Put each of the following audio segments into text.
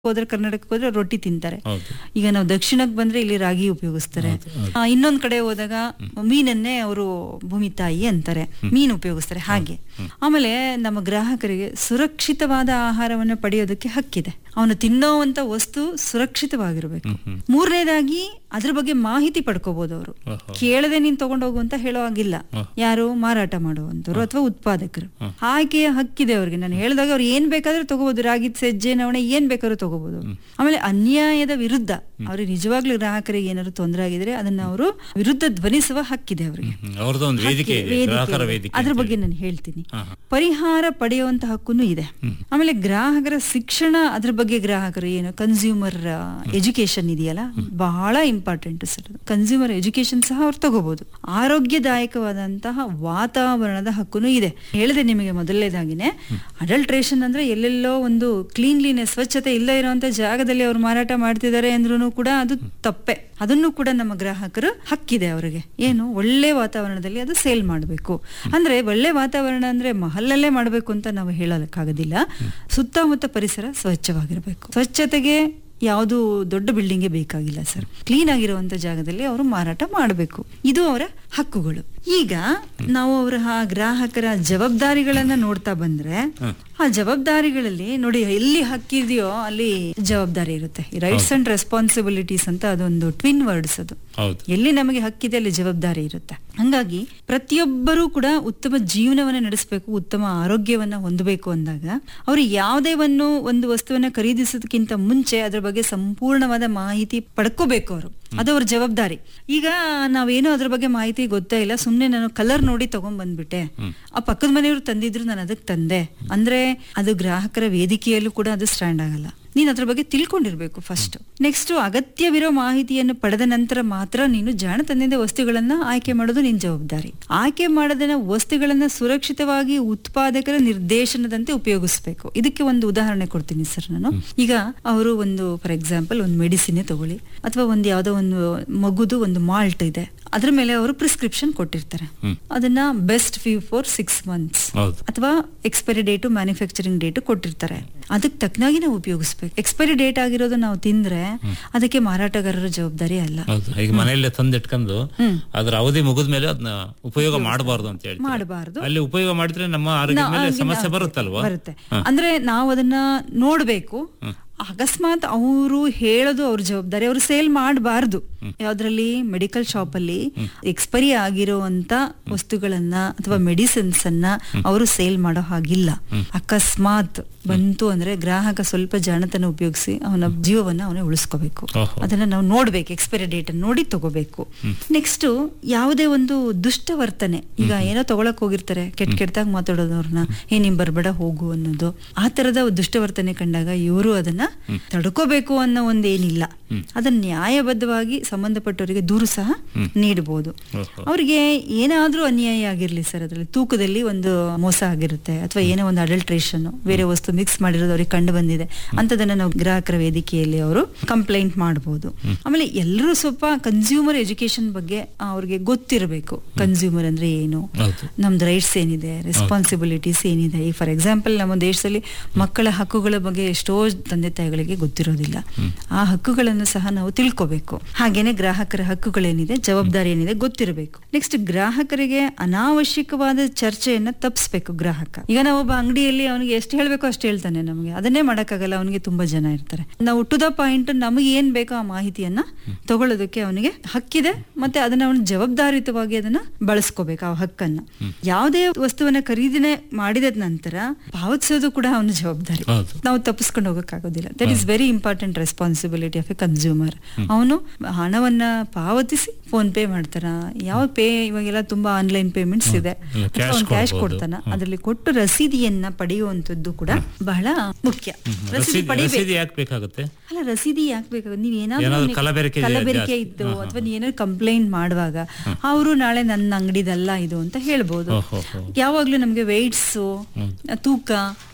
ಹೋದ್ರೆ ಕರ್ನಾಟಕಕ್ಕೆ ಹೋದ್ರೆ ರೊಟ್ಟಿ ತಿಂತಾರೆ ಹೌದು ಈಗ ನಾವು ದಕ್ಷಿಣಕ್ಕೆ ಬಂದ್ರೆ ಇಲ್ಲಿ ರಾಗಿ ಉಪಯೋಗಿಸ್ತಾರೆ ಹೌದು, ಹೌದು. ಆ, ಇನ್ನೊಂದ್ ಕಡೆ ಹೋದಾಗ ಮೀನನ್ನೇ ಅವರು ಭೂಮಿ ತಾಯಿ ಅಂತಾರೆ ಮೀನು ಉಪಯೋಗಿಸ್ತಾರೆ ಹಾಗೆ ಆಮೇಲೆ ನಮ್ಮ ಗ್ರಾಹಕರಿಗೆ ಸುರಕ್ಷಿತವಾದ ಆಹಾರವನ್ನು ಪಡೆಯೋದಕ್ಕೆ ಹಕ್ಕಿದೆ ಅವನು ತಿನ್ನೋವಂತ ವಸ್ತು ಸುರಕ್ಷಿತವಾಗಿರ್ಬೇಕು ಮೂರನೇದಾಗಿ ಅದ್ರ ಬಗ್ಗೆ ಮಾಹಿತಿ ಪಡ್ಕೋಬಹುದು ಅವರು ಓಹೋ. ಕೇಳದೆ ನೀನ್ ತಗೊಂಡು ಹೋಗು ಅಂತ ಹೇಳೋ ಹಾಗಿಲ್ಲ ಹ. ಯಾರು ಮಾರಾಟ ಮಾಡುವಂತವ್ರು ಅಥವಾ ಉತ್ಪಾದಕರು ಆಯ್ಕೆಯ ಹಕ್ಕಿದೆ ಅವ್ರಿಗೆ ನಾನು ಹೇಳಿದಾಗ ಅವ್ರು ಏನ್ ಬೇಕಾದ್ರೂ ತಗೋಬಹುದು ರಾಗಿ ಸಜ್ಜೆ ನವಣೆ ಏನ್ ಬೇಕಾದ್ರೂ ತಗೋಬಹುದು ಆಮೇಲೆ ಅನ್ಯಾಯದ ವಿರುದ್ಧ ಅವ್ರಿಗೆ ನಿಜವಾಗ್ಲೂ ಗ್ರಾಹಕರಿಗೆ ಏನಾದ್ರು ತೊಂದರೆ ಆಗಿದ್ರೆ ಅದನ್ನ ಅವರು ವಿರುದ್ಧ ಧ್ವನಿಸುವ ಹಕ್ಕಿದೆ ಅವರಿಗೆ ಹ್ಮ್. ಅವ್ರದ್ದು ಒಂದು ವೇದಿಕೆ ಇದೆ ವೇದಿಕೆ ಗ್ರಾಹಕರ ಇದೆ. ವೇದಿಕೆ ಅದ್ರ ಅಂತ ಬಗ್ಗೆ ಹೇಳಿ. ನಾನು ಹೇಳ್ತೀನಿ ಹಾ, ಹಾ. ಪರಿಹಾರ ಪಡೆಯುವಂತ ಹಕ್ಕುನು ಇದೆ ಆಮೇಲೆ ಗ್ರಾಹಕರ ಶಿಕ್ಷಣ ಅದ್ರ ಬಗ್ಗೆ ಗ್ರಾಹಕರು ಏನು ಕನ್ಸ್ಯೂಮರ್ ಎಜುಕೇಶನ್ ಇದೆಯಲ್ಲ ಬಹಳ ಇಂಪಾರ್ಟೆಂಟ್ ಸರ್ ಕನ್ಸ್ಯೂಮರ್ ಎಜುಕೇಶನ್ ಸಹ ಅವ್ರು ತಗೋಬಹುದು ಆರೋಗ್ಯದಾಯಕವಾದಂತಹ ವಾತಾವರಣದ ಹಕ್ಕುನು ಇದೆ ಹೇಳಿದೆ ನಿಮಗೆ ಮೊದಲನೇದಾಗಿನೇ ಅಡಲ್ಟ್ರೇಷನ್ ಅಂದ್ರೆ ಎಲ್ಲೆಲ್ಲೋ ಒಂದು ಕ್ಲೀನ್ಲಿನೆಸ್ ಸ್ವಚ್ಛತೆ ಇಲ್ಲ ಇರುವಂತ ಜಾಗದಲ್ಲಿ ಅವ್ರು ಮಾರಾಟ ಮಾಡ್ತಿದ್ದಾರೆ ಅಂದ್ರೂ ಕೂಡ ಅದು ತಪ್ಪೆ ಅದನ್ನು ಕೂಡ ನಮ್ಮ ಗ್ರಾಹಕರು ಹಕ್ಕಿದೆ ಅವರಿಗೆ ಏನು ಒಳ್ಳೆ ವಾತಾವರಣದಲ್ಲಿ ಅದು ಸೇಲ್ ಮಾಡಬೇಕು ಅಂದ್ರೆ ಒಳ್ಳೆ ವಾತಾವರಣ ಅಂದ್ರೆ ಮಹಲ್ಲಲ್ಲೇ ಮಾಡಬೇಕು ಅಂತ ನಾವು ಹೇಳಕ್ಕಾಗೋದಿಲ್ಲ ಸುತ್ತಮುತ್ತ ಪರಿಸರ ಸ್ವಚ್ಛವಾಗಿರಬೇಕು ಸ್ವಚ್ಛತೆಗೆ ಯಾವುದು ದೊಡ್ಡ ಬಿಲ್ಡಿಂಗ್ಗೆ ಬೇಕಾಗಿಲ್ಲ ಸರ್ ಕ್ಲೀನ್ ಆಗಿರುವಂತ ಜಾಗದಲ್ಲಿ ಅವರು ಮಾರಾಟ ಮಾಡಬೇಕು ಇದು ಅವರ ಹಕ್ಕುಗಳು ಈಗ ನಾವು ಅವರ ಆ ಗ್ರಾಹಕರ ಜವಾಬ್ದಾರಿಗಳನ್ನ ನೋಡ್ತಾ ಬಂದ್ರೆ ಆ ಜವಾಬ್ದಾರಿಗಳಲ್ಲಿ ನೋಡಿ ಎಲ್ಲಿ ಹಕ್ಕಿದೆಯೋ ಅಲ್ಲಿ ಜವಾಬ್ದಾರಿ ಇರುತ್ತೆ ರೈಟ್ಸ್ ಅಂಡ್ ರೆಸ್ಪಾನ್ಸಿಬಿಲಿಟೀಸ್ ಅಂತ ಅದೊಂದು ಟ್ವಿನ್ ವರ್ಡ್ಸ್ ಅದು ಹೌದು ಎಲ್ಲಿ ನಮಗೆ ಹಕ್ಕಿದೆ ಅಲ್ಲಿ ಜವಾಬ್ದಾರಿ ಇರುತ್ತೆ ಹಂಗಾಗಿ ಪ್ರತಿಯೊಬ್ಬರೂ ಕೂಡ ಉತ್ತಮ ಜೀವನವನ್ನ ನಡೆಸಬೇಕು ಉತ್ತಮ ಆರೋಗ್ಯವನ್ನ ಹೊಂದಬೇಕು ಅಂದಾಗ ಅವರು ಯಾವುದೇ ಒಂದು ಒಂದು ವಸ್ತುವನ್ನ ಖರೀದಿಸೋದಕ್ಕಿಂತ ಮುಂಚೆ ಅದ್ರ ಬಗ್ಗೆ ಸಂಪೂರ್ಣವಾದ ಮಾಹಿತಿ ಪಡ್ಕೋಬೇಕು ಅವರು ಅದು ಅವ್ರ ಜವಾಬ್ದಾರಿ ಈಗ ನಾವೇನೋ ಅದ್ರ ಬಗ್ಗೆ ಮಾಹಿತಿ ಗೊತ್ತೇ ಇಲ್ಲ ಸುಮ್ನೆ ನಾನು ಕಲರ್ ನೋಡಿ ತಗೊಂಡ್ ಬಂದ್ಬಿಟ್ಟೆ ಆ ಪಕ್ಕದ ಮನೆಯವರು ತಂದಿದ್ರು ನಾನು ಅದಕ್ಕೆ ತಂದೆ ಅಂದ್ರೆ ಅದು ಗ್ರಾಹಕರ ವೇದಿಕೆಯಲ್ಲೂ ಕೂಡ ಅದು ಸ್ಟ್ಯಾಂಡ್ ಆಗಲ್ಲ ನೀನು ಅದ್ರ ಬಗ್ಗೆ ತಿಳ್ಕೊಂಡಿರ್ಬೇಕು ಫಸ್ಟ್ ನೆಕ್ಸ್ಟ್ ಅಗತ್ಯವಿರೋ ಮಾಹಿತಿಯನ್ನು ಪಡೆದ ನಂತರ ಮಾತ್ರ ನೀನು ಜಾಣತನದಿಂದ ವಸ್ತುಗಳನ್ನ ಆಯ್ಕೆ ಮಾಡೋದು ನಿನ್ ಜವಾಬ್ದಾರಿ ಆಯ್ಕೆ ಮಾಡದ ವಸ್ತುಗಳನ್ನ ಸುರಕ್ಷಿತವಾಗಿ ಉತ್ಪಾದಕರ ನಿರ್ದೇಶನದಂತೆ ಉಪಯೋಗಿಸ್ಬೇಕು ಇದಕ್ಕೆ ಒಂದು ಉದಾಹರಣೆ ಕೊಡ್ತೀನಿ ಸರ್ ನಾನು ಈಗ ಅವರು ಒಂದು ಫಾರ್ ಎಕ್ಸಾಂಪಲ್ ಒಂದು ಮೆಡಿಸಿನ್ ತಗೊಳ್ಳಿ ಅಥವಾ ಒಂದು ಯಾವ್ದೋ ಒಂದು ಮಗುದು ಒಂದು ಮಾಲ್ಟ್ ಇದೆ ಅದ್ರ ಮೇಲೆ ಅವರು ಪ್ರಿಸ್ಕ್ರಿಪ್ಷನ್ ಕೊಟ್ಟಿರ್ತಾರೆ ಅದನ್ನ best few for six months ಹೌದು ಅಥವಾ ಎಕ್ಸ್ಪೈರಿ ಡೇಟು ಮ್ಯಾನುಫ್ಯಾಕ್ಚರಿಂಗ್ ಡೇಟು ಕೊಟ್ಟಿರ್ತಾರೆ ಅದಕ್ಕೆ ತಕ್ಕನಾಗಿ ನಾವು ಉಪಯೋಗಿಸ್ಬೇಕು ಎಕ್ಸ್ಪೈರಿ ಡೇಟ್ ಆಗಿರೋದು ನಾವು ತಿಂದ್ರೆ ಅದಕ್ಕೆ ಮಾರಾಟಗಾರರ ಜವಾಬ್ದಾರಿ ಅಲ್ಲ ಹೌದು ಈಗ ಮನೆಯಲ್ಲೇ ತಂದಿಟ್ಕೊಂಡು ಹ್ಮ್. ಅದ್ರ ಅವಧಿ ಮುಗಿದ ಮೇಲೆ ಅದನ್ನ ಉಪಯೋಗ ಮಾಡಬಾರ್ದು ಅಂತ ಹೇಳಿ ಮಾಡಬಾರ್ದು ಅಲ್ಲಿ ಉಪಯೋಗ ಮಾಡಿದ್ರೆ ನಮ್ಮ ಆರೋಗ್ಯದ ಮೇಲೆ ಸಮಸ್ಯೆ ಬರುತ್ತಲ್ವಾ ಬರುತ್ತೆ ಅಂದ್ರೆ ನಾವು ಅದನ್ನ ನೋಡ್ಬೇಕು ಅಕಸ್ಮಾತ್ ಅವರು ಹೇಳೋದು ಅವ್ರ ಜವಾಬ್ದಾರಿ ಅವರು ಸೇಲ್ ಮಾಡಬಾರ್ದು ಯಾವ್ದ್ರಲ್ಲಿ ಮೆಡಿಕಲ್ ಶಾಪ್ ಅಲ್ಲಿ ಎಕ್ಸ್ಪೈರಿ ಆಗಿರುವಂತ ವಸ್ತುಗಳನ್ನ ಅಥವಾ ಮೆಡಿಸಿನ್ಸ್ ಅನ್ನ ಅವರು ಸೇಲ್ ಮಾಡೋ ಹಾಗಿಲ್ಲ ಅಕಸ್ಮಾತ್ ಬಂತು ಅಂದ್ರೆ ಗ್ರಾಹಕ ಸ್ವಲ್ಪ ಜಾಣತನ ಉಪಯೋಗಿಸಿ ಅವನ ಜೀವವನ್ನ ಅವನೇ ಉಳಿಸ್ಕೋಬೇಕು ಓಹೋ. ಅದನ್ನ ನಾವು ನೋಡ್ಬೇಕು ಎಕ್ಸ್ಪೈರಿ ಡೇಟ್ ಅನ್ನು ನೋಡಿ ತಗೋಬೇಕು ನೆಕ್ಸ್ಟ್ ಯಾವುದೇ ಒಂದು ದುಷ್ಟ ವರ್ತನೆ ಈಗ ಏನೋ ತಗೊಳಕ್ ಹೋಗಿರ್ತಾರೆ ಕೆಟ್ಟ ಕೆಟ್ಟದಾಗ ಮಾತಾಡೋದವ್ರನ್ನ ಏ ನಿಮ್ ಬರ್ಬೇಡ ಹೋಗು ಅನ್ನೋದು ಆ ತರದ ದುಷ್ಟವರ್ತನೆ ಕಂಡಾಗ ಇವರು ಅದನ್ನ ತಡ್ಕೋಬೇಕು ಅನ್ನೋ ಒಂದೇನಿಲ್ಲ ಅದನ್ನ ನ್ಯಾಯಬದ್ಧವಾಗಿ ಸಂಬಂಧಪಟ್ಟವರಿಗೆ ದೂರು ಸಹ ನೀಡಬಹುದು ಓಹೋ. ಅವ್ರಿಗೆ ಏನಾದ್ರೂ ಅನ್ಯಾಯ ಆಗಿರ್ಲಿ ಸರ್ ಅದ್ರಲ್ಲಿ ತೂಕದಲ್ಲಿ ಒಂದು ಮೋಸ ಆಗಿರುತ್ತೆ ಅಥವಾ ಏನೋ ಒಂದು ಅಡಲ್ಟ್ರೇಷನ್ ಬೇರೆ ವಸ್ತು ಮಿಕ್ಸ್ ಮಾಡಿರೋದು ಅವ್ರಿಗೆ ಕಂಡು ಬಂದಿದೆ ಅಂತದನ್ನ ನಾವು ಗ್ರಾಹಕರ ವೇದಿಕೆಯಲ್ಲಿ ಅವರು ಕಂಪ್ಲೇಂಟ್ ಮಾಡಬಹುದು ಆಮೇಲೆ ಎಲ್ಲರೂ ಸ್ವಲ್ಪ ಕನ್ಸ್ಯೂಮರ್ ಎಜುಕೇಶನ್ ಬಗ್ಗೆ ಅವ್ರಿಗೆ ಗೊತ್ತಿರಬೇಕು ಕನ್ಸ್ಯೂಮರ್ ಅಂದ್ರೆ ಏನು ಹೌದು ನಮ್ದು ರೈಟ್ಸ್ ಏನಿದೆ ರೆಸ್ಪಾನ್ಸಿಬಿಲಿಟೀಸ್ ಏನಿದೆ ಈಗ ಫಾರ್ ಎಕ್ಸಾಂಪಲ್ ನಮ್ಮ ದೇಶದಲ್ಲಿ ಮಕ್ಕಳ ಹಕ್ಕುಗಳ ಬಗ್ಗೆ ಎಷ್ಟೋ ತಂದೆ ತಾಯಿಗಳಿಗೆ ಗೊತ್ತಿರೋದಿಲ್ಲ ಆ ಹಕ್ಕುಗಳನ್ನು ಸಹ ನಾವು ತಿಳ್ಕೋಬೇಕು ಹಾಗೇನೆ ಗ್ರಾಹಕರ ಹಕ್ಕುಗಳೇನಿದೆ ಜವಾಬ್ದಾರಿ ಏನಿದೆ ಗೊತ್ತಿರಬೇಕು ನೆಕ್ಸ್ಟ್ ಗ್ರಾಹಕರಿಗೆ ಅನಾವಶ್ಯಕವಾದ ಚರ್ಚೆಯನ್ನ ತಪ್ಪಿಸ್ಬೇಕು ಗ್ರಾಹಕ ಈಗ ನಾವು ಒಬ್ಬ ಅಂಗಡಿಯಲ್ಲಿ ಅವನಿಗೆ ಎಷ್ಟು ಹೇಳ್ಬೇಕು ಅಷ್ಟು ಹೇಳ್ತಾನೆ ನಮಗೆ ಅದನ್ನೇ ಮಾಡಕ್ಕಾಗಲ್ಲ ಅವನಿಗೆ ತುಂಬಾ ಜನ ಇರ್ತಾರೆ ನಾವು ಟು ದ ಪಾಯಿಂಟ್ ನಮಗೆ ಏನ್ ಬೇಕೋ ಆ ಮಾಹಿತಿಯನ್ನ ತಗೊಳ್ಳೋದಕ್ಕೆ ಅವನಿಗೆ ಹಕ್ಕಿದೆ ಮತ್ತೆ ಅದನ್ನ ಅವನು ಜವಾಬ್ದಾರಿತವಾಗಿ ಅದನ್ನ ಬಳಸ್ಕೋಬೇಕು ಆ ಹಕ್ಕನ್ನ ಯಾವುದೇ ವಸ್ತುವನ್ನ ಖರೀದಿನೆ ಮಾಡಿದ ನಂತರ ಪಾವತಿಸೋದು ಕೂಡ ಅವನ ಜವಾಬ್ದಾರಿ ಹೌದು ನಾವು ತಪ್ಪಿಸ್ಕೊಂಡು ಹೋಗಕ್ಕಾಗೋದಿಲ್ಲ that is very important responsibility of a consumer ಅವನು ಹಣವನ್ನ ಪಾವತಿಸಿ ಫೋನ್ ಪೇ ಮಾಡ್ತಾನ ಯಾವ ಪೇ ಇವಾಗೆಲ್ಲ ತುಂಬಾ ಆನ್ಲೈನ್ ಪೇಮೆಂಟ್ಸ್ ಇದೆ ಇಲ್ಲ, ಅಥವಾ cash ಅವ್ನು ಕ್ಯಾಶ್ ಕೊಡ್ಬೋದು. ಕೊಡ್ತಾನ ಅದರಲ್ಲಿ ಕೊಟ್ಟು ರಸೀದಿಯನ್ನ ಪಡೆಯುವಂತದ್ದು ಕೂಡ ಬಹಳ ಮುಖ್ಯ ರಸೀದಿ ರಸೀದಿ ಪಡಿಬೇಕು ರಸೀದಿ ಯಾಕೆ ಬೇಕಾಗುತ್ತೆ ಅಲ್ಲ ರಸೀದಿ ಯಾಕೆ ಬೇಕಾಗುತ್ತೆ ನೀವ್ ಏನಾದ್ರು ಏನಾದ್ರು ಕಲಬೆರಕೆ ಇದೆ ಕಲಬೆರಕೆ ಜಾಸ್ತಿ. ಇತ್ತು ಅಥವಾ ನೀವೇನಾದ್ರು ಕಂಪ್ಲೇಂಟ್ ಮಾಡುವಾಗ ಅವರು ನಾಳೆ ನನ್ನ ಅಂಗಡಿದಲ್ಲ ಇದು ಅಂತ ಹೇಳ್ಬೋದು ಓಹೋ ಹೋ. ಯಾವಾಗ್ಲೂ ನಮ್ಗೆ ವೆಯ್ಟ್ಸ್ ತೂಕ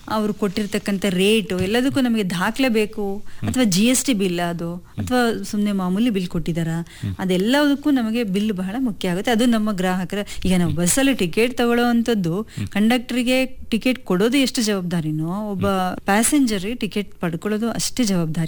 ಅವರು ಕೊಟ್ಟಿರ್ತಕ್ಕಂಥ ರೇಟು ಎಲ್ಲದಕ್ಕೂ ನಮಗೆ ದಾಖಲೆ ಬೇಕು ಅಥವಾ ಜಿ ಎಸ್ ಟಿ ಬಿಲ್ ಅದು ಅಥವಾ ಸುಮ್ಮನೆ ಮಾಮೂಲಿ ಬಿಲ್ ಕೊಟ್ಟಿದಾರ ಅದೆಲ್ಲದಕ್ಕೂ ನಮಗೆ ಬಿಲ್ ಬಹಳ ಮುಖ್ಯ ಆಗುತ್ತೆ ಅದು ನಮ್ಮ ಗ್ರಾಹಕರ ಈಗ ನಾವು ಬಸ್ಸಲ್ಲಿ ಟಿಕೆಟ್ ತಗೊಳ್ಳೋವಂಥದ್ದು ಕಂಡಕ್ಟರ್ಗೆ ಟಿಕೆಟ್ ಕೊಡೋದು ಎಷ್ಟು ಜವಾಬ್ದಾರಿನೋ ಒಬ್ಬ ಪ್ಯಾಸೆಂಜರ್ ಟಿಕೆಟ್ ಪಡ್ಕೊಳ್ಳೋದು ಅಷ್ಟೇ ಜವಾಬ್ದಾರಿ